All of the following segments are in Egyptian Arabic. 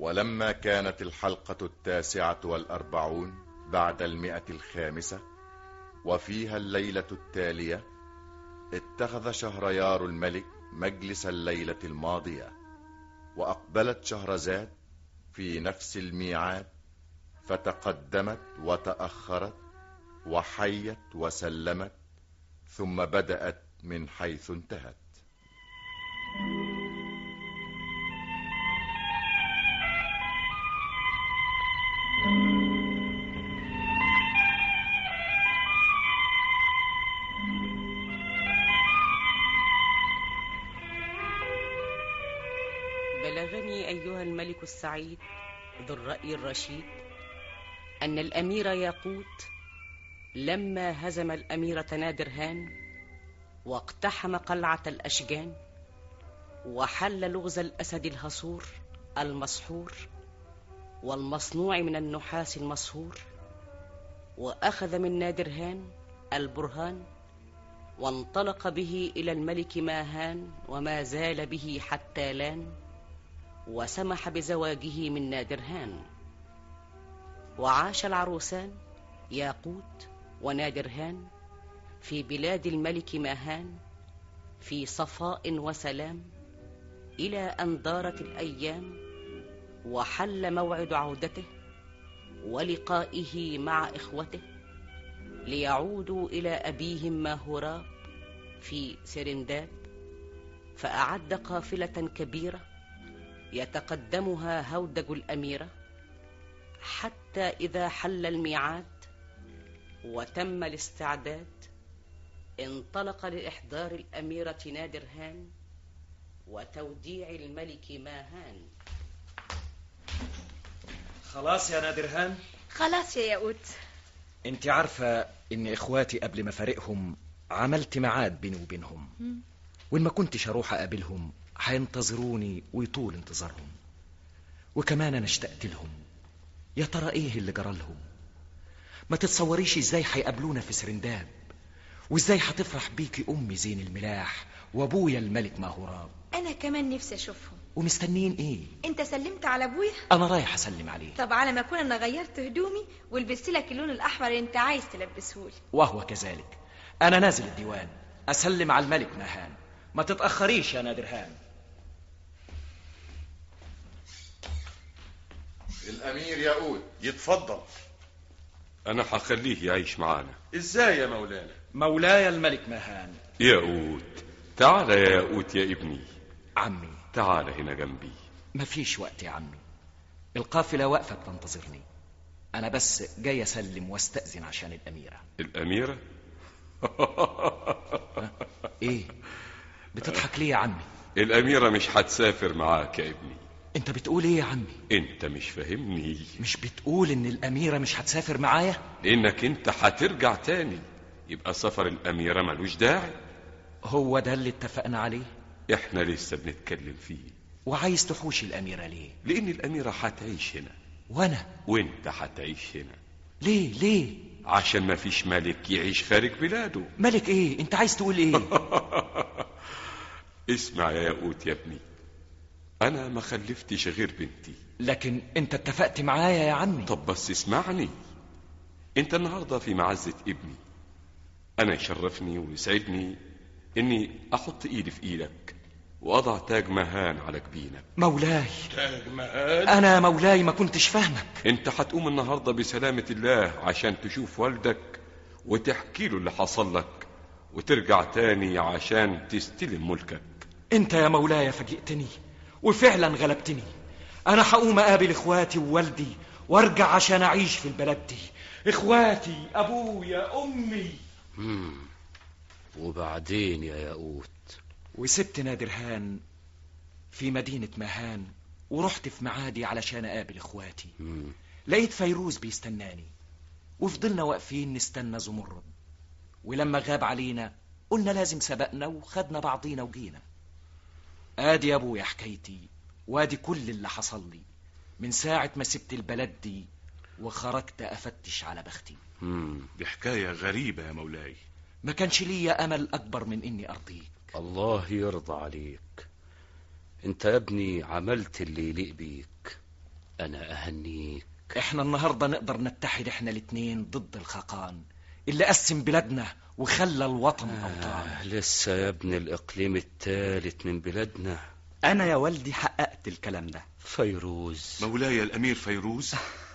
ولما كانت الحلقة التاسعة والأربعون بعد المئة الخامسة وفيها الليلة التالية اتخذ شهريار الملك مجلس الليلة الماضية وأقبلت شهرزاد في نفس الميعاد فتقدمت وتأخرت وحيت وسلمت ثم بدأت من حيث انتهت بلغني أيها الملك السعيد ذو الرأي الرشيد أن الأمير ياقوت لما هزم الأميرة نادرهان واقتحم قلعة الأشجان وحل لغز الأسد الهصور المسحور والمصنوع من النحاس المصهور وأخذ من نادرهان البرهان وانطلق به إلى الملك ماهان وما زال به حتى لان وسمح بزواجه من نادرهان وعاش العروسان ياقوت ونادرهان في بلاد الملك ماهان في صفاء وسلام إلى أن دارت الأيام وحل موعد عودته ولقائه مع إخوته ليعودوا إلى أبيهم ماهوراب في سرنداب فأعد قافلة كبيرة يتقدمها هودج الأميرة حتى إذا حل الميعاد وتم الاستعداد انطلق لإحضار الأميرة نادرهان وتوديع الملك ماهان خلاص يا نادرهان خلاص يا ياقوت انت عارفة ان اخواتي قبل ما فارقهم عملت ميعاد بيني وبينهم وان ما كنتش اروح اقابلهم هينتظروني ويطول انتظارهم وكمان انا اشتقت لهم يا ترى ايه اللي جرى لهم ما تتصوريش ازاي هيقابلونا في سرنداب وازاي هتفرح بيكي امي زين الملاح وابويا الملك ماهوراب انا كمان نفسي اشوفهم ومستنيين ايه انت سلمت على ابويا انا رايح اسلم عليه طب على ما اكون انا غيرت هدومي ولبست لك اللون الاحمر اللي انت عايز تلبسهولي وهو كذلك انا نازل الديوان اسلم على الملك ماهان ما تتاخريش يا نادرهان الأمير ياقوت يتفضل أنا هخليه يعيش معانا ازاي يا مولانا مولاي الملك ماهان ياقوت تعال يا ياقوت يا ابني عمي تعال هنا جنبي مفيش وقت يا عمي القافلة واقفة بتنتظرني أنا بس جاي أسلم واستأذن عشان الأميرة الأميرة إيه بتضحك ليه يا عمي الأميرة مش هتسافر معاك يا ابني أنت بتقول إيه يا عمي أنت مش فاهمني مش بتقول إن الأميرة مش هتسافر معايا لأنك أنت هترجع تاني يبقى سفر الأميرة ملوش داعي هو ده اللي اتفقنا عليه إحنا لسه بنتكلم فيه وعايز تحوشي الأميرة ليه لأن الأميرة هتعيش هنا وأنا وأنت هتعيش هنا ليه ليه عشان ما فيش ملك يعيش خارج بلاده ملك إيه أنت عايز تقول إيه اسمع يا ياقوت يا ابني أنا ما خلفتش غير بنتي لكن أنت اتفقت معايا يا عمي طب بس اسمعني انت النهاردة في معزة ابني انا يشرفني ويسعدني اني احط ايدي في ايدك واضع تاج مهان على جبينك مولاي تاج مقال أنا مولاي ما كنتش فاهمك انت هتقوم النهاردة بسلامة الله عشان تشوف والدك وتحكي له اللي حصل لك وترجع تاني عشان تستلم ملكك أنت يا مولاي فاجئتني وفعلا غلبتني أنا هقوم أقابل إخواتي ووالدي وأرجع عشان أعيش في البلد دي إخواتي أبويا أمي وبعدين يا ياقوت وسبت نادرهان في مدينة مهان ورحت في معادي علشان أقابل إخواتي مم. لقيت فيروز بيستناني وفضلنا واقفين نستنى زمرد ولما غاب علينا قلنا لازم سبقنا وخدنا بعضينا وجينا ادي يا ابويا حكايتي وادي كل اللي حصل لي من ساعة ما سبت البلد دي وخرجت أفتش على بختي مم. دي حكاية غريبة يا مولاي ما كانش ليا أمل أكبر من إني أرضيك الله يرضى عليك انت يا ابني عملت اللي يليق بيك أنا أهنيك احنا النهاردة نقدر نتحد احنا الاتنين ضد الخاقان اللي قسم بلادنا وخلى الوطن أوطان آه لسه يا ابن الإقليم الثالث من بلادنا أنا يا والدي حققت الكلام ده فيروز مولاي الأمير فيروز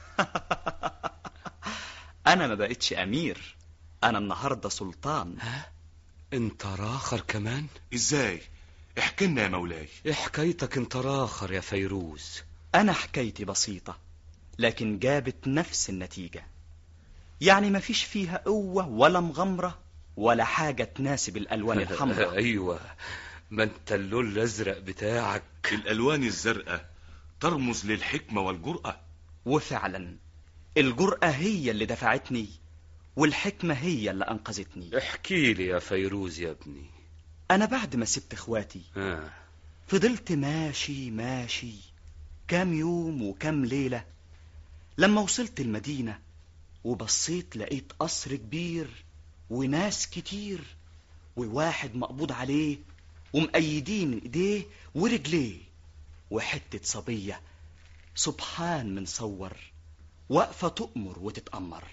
أنا ما بقتش أمير أنا النهاردة سلطان انت راخر كمان ازاي احكي لنا يا مولاي ايه حكايتك انت راخر يا فيروز أنا حكايتي بسيطة لكن جابت نفس النتيجة يعني ما فيش فيها قوة ولا مغامرة ولا حاجة تناسب الألوان الحمراء ايوه ما انت اللون الازرق بتاعك الألوان الزرقاء ترمز للحكمة والجرأة وفعلا الجرأة هي اللي دفعتني والحكمة هي اللي أنقذتني احكي لي يا فيروز يا ابني أنا بعد ما سبت إخواتي آه. فضلت ماشي ماشي كام يوم وكام ليلة لما وصلت المدينة وبصيت لقيت قصر كبير وناس كتير وواحد مقبوض عليه ومأيدين ايديه ورجليه وحتة صبية سبحان من صور واقفة تؤمر وتتأمر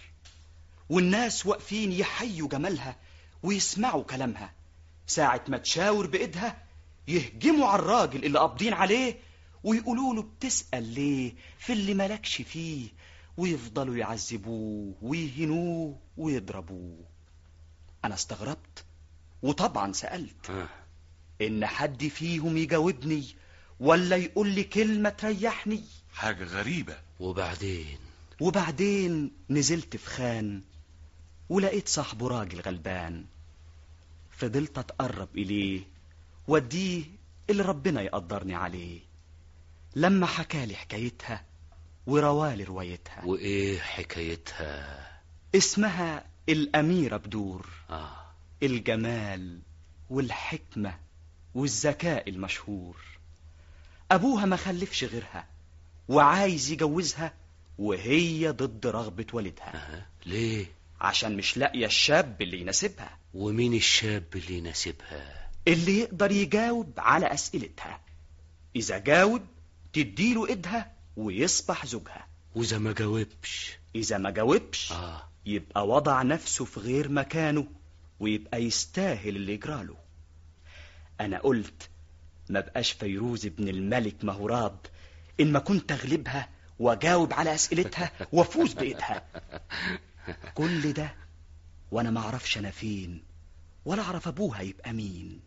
والناس واقفين يحيوا جمالها ويسمعوا كلامها ساعة ما تشاور بإيدها يهجموا على الراجل اللي قابضين عليه ويقولوا له بتسأل ليه في اللي ملكش فيه ويفضلوا يعذبوه ويهنوه ويضربوه أنا استغربت وطبعا سألت آه. إن حد فيهم يجاوبني ولا يقول لي كلمة تريحني حاجة غريبة وبعدين وبعدين نزلت في خان ولقيت صاحبه راجل غلبان فضلت اتقرب اليه واديه اللي ربنا يقدرني عليه لما حكالي حكايتها وروالي روايتها وايه حكايتها اسمها الأميرة بدور اه الجمال والحكمة والذكاء المشهور أبوها ما خلفش غيرها وعايز يجوزها وهي ضد رغبة والدها آه. ليه عشان مش لاقية الشاب اللي يناسبها ومين الشاب اللي يناسبها اللي يقدر يجاوب على أسئلتها إذا جاوب تديله إيدها ويصبح زوجها واذا ما جاوبش إذا ما جاوبش اه يبقى وضع نفسه في غير مكانه ويبقى يستاهل اللي يجراله أنا قلت ما بقاش فيروز ابن الملك مهراب إن ما كنت أغلبها وأجاوب على أسئلتها وأفوز بإيدها كل ده وأنا ما أعرفش أنا فين ولا أعرف أبوها يبقى مين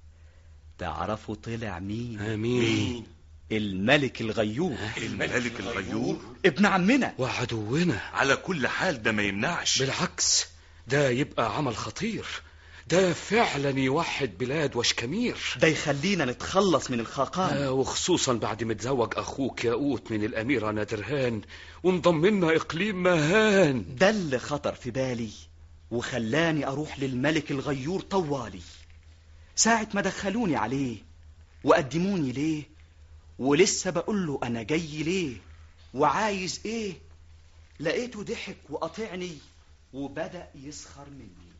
تعرفوا طلع مين امين الملك الغيور الملك الغيور ابن عمنا وعدونا على كل حال ده ما يمنعش بالعكس ده يبقى عمل خطير ده فعلا يوحد بلاد وشكمير ده يخلينا نتخلص من الخاقان آه وخصوصا بعد ما تزوج اخوك ياقوت من الاميره نادرهان وانضم لنا اقليم مهان ده اللي خطر في بالي وخلاني اروح للملك الغيور طوالي ساعة ما دخلوني عليه وقدموني ليه ولسه بقول له انا جاي ليه وعايز ايه لقيته ضحك وقاطعني وبدأ يسخر مني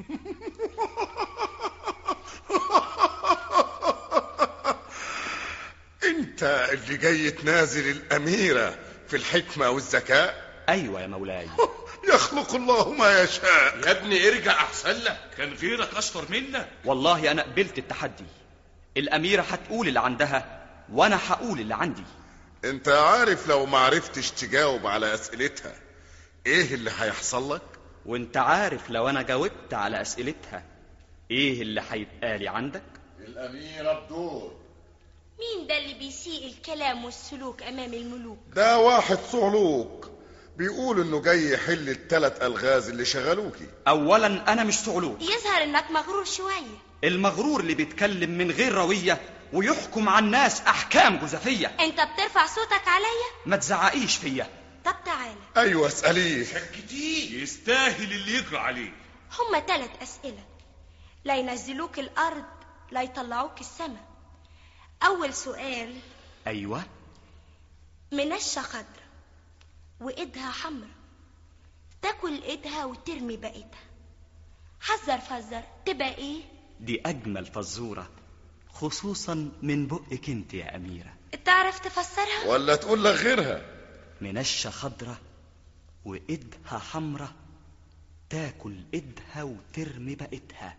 انت اللي جاي تنازل الاميرة في الحكمة والذكاء ايوه يا مولاي يخلق الله ما يشاء يا ابني ارجع احسن لك كان غيرك اشطر منك والله انا قبلت التحدي الاميرة هتقول اللي عندها وانا هقول اللي عندي انت عارف لو معرفتش تجاوب على اسئلتها ايه اللي هيحصل لك وانت عارف لو انا جاوبت على اسئلتها ايه اللي هيبقى لي عندك الاميرة بدور مين ده اللي بيسيء الكلام والسلوك أمام الملوك ده واحد صعلوك بيقول انه جاي يحل التلات الغاز اللي شغلوكي اولا انا مش صعلوك يظهر إنك مغرور شوية المغرور اللي بيتكلم من غير روية ويحكم على الناس احكام جزافية أنت بترفع صوتك عليا ما تزعقيش فيا طب تعالى ايوه اسأليه كتير يستاهل اللي يجرى عليه هما تلات أسئلة لا ينزلوك الأرض لا يطلعوك السماء أول سؤال ايوه منشة خضرة وإيدها حمرا تاكل إيدها وترمي بقيتها حذر فزر تبقى إيه؟ دي اجمل فزورة خصوصا من بقك انت يا اميرة تعرف تفسرها ولا تقول لك غيرها منشة خضرة وإيدها حمرة تاكل إيدها وترمي بقتها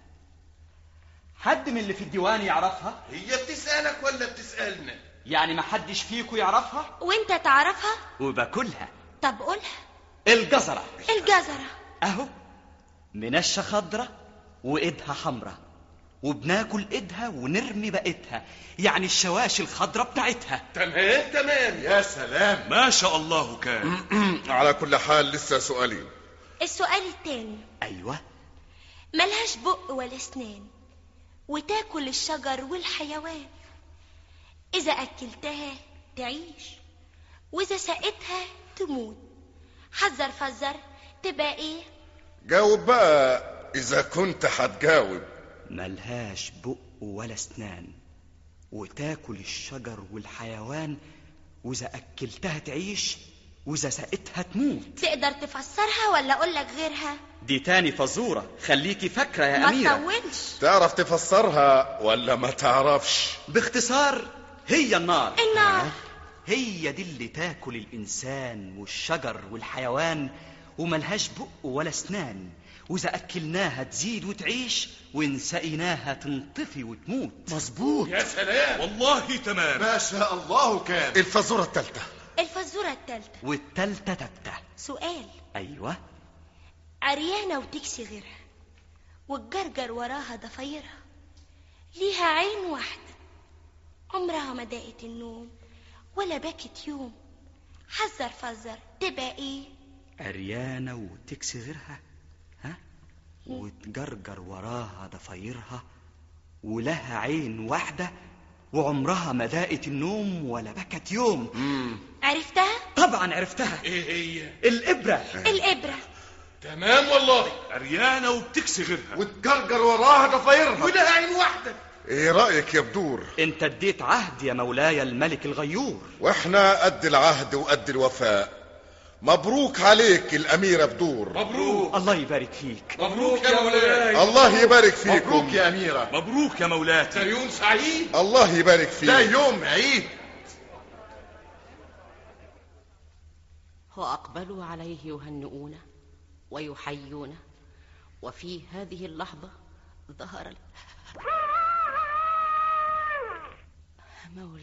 حد من اللي في الديوان يعرفها هي بتسألك ولا بتسألنا يعني ما حدش فيكو يعرفها وانت تعرفها وباكلها طب قولها الجزرة الجزرة اهو منشة خضرة وايدها حمرة وبناكل ايدها ونرمي بقتها يعني الشواشي الخضرة بتاعتها تمام تمام يا سلام ما شاء الله كان على كل حال لسه سؤالين السؤال التاني ايوه ملهاش بق ولا اسنان وتاكل الشجر والحيوان اذا اكلتها تعيش واذا سقتها تموت حذر فزر تبقى ايه جاوب بقى اذا كنت هتجاوب ملهاش بق ولا اسنان وتاكل الشجر والحيوان واذا اكلتها تعيش واذا سقتها تموت تقدر تفسرها ولا اقول لك غيرها دي تاني فزورة خليكي فاكرة يا ما أميرة تطولش تعرف تفسرها ولا ما تعرفش باختصار هي النار النار هي دي اللي تاكل الإنسان والشجر والحيوان وملهاش بق ولا اسنان وإذا أكلناها تزيد وتعيش وإن سقيناها تنطفي وتموت مظبوط يا سلام والله تمام ما شاء الله كان الفزورة الثالثة الفزورة التالتة والتالتة تالتة سؤال أيوة عريانة وتكسي غيرها والجرجر وراها ضفايرها ليها عين واحدة عمرها ما داقت النوم ولا بكت يوم حذر فزر تبقى ايه عريانة وتكسي غيرها ها وتجرجر وراها ضفايرها ولها عين واحدة وعمرها ما داقت النوم ولا بكت يوم عرفتها طبعا عرفتها ايه هي الإبرة الإبرة تمام والله عريانة وبتكسي غيرها وتجرجر وراها ضفايرها ولها عين واحدة ايه رأيك يا بدور انت اديت عهد يا مولاي الملك الغيور واحنا قد العهد وقد الوفاء مبروك عليك الأميرة بدور مبروك الله يبارك فيك مبروك يا مولاي الله يبارك فيكم مبروك يا أميرة مبروك يا مولاتي ده يوم سعيد الله يبارك فيك ده يوم عيد وأقبلوا عليه يهنئونه ويحيونه وفي هذه اللحظة ظهر ال- مولاي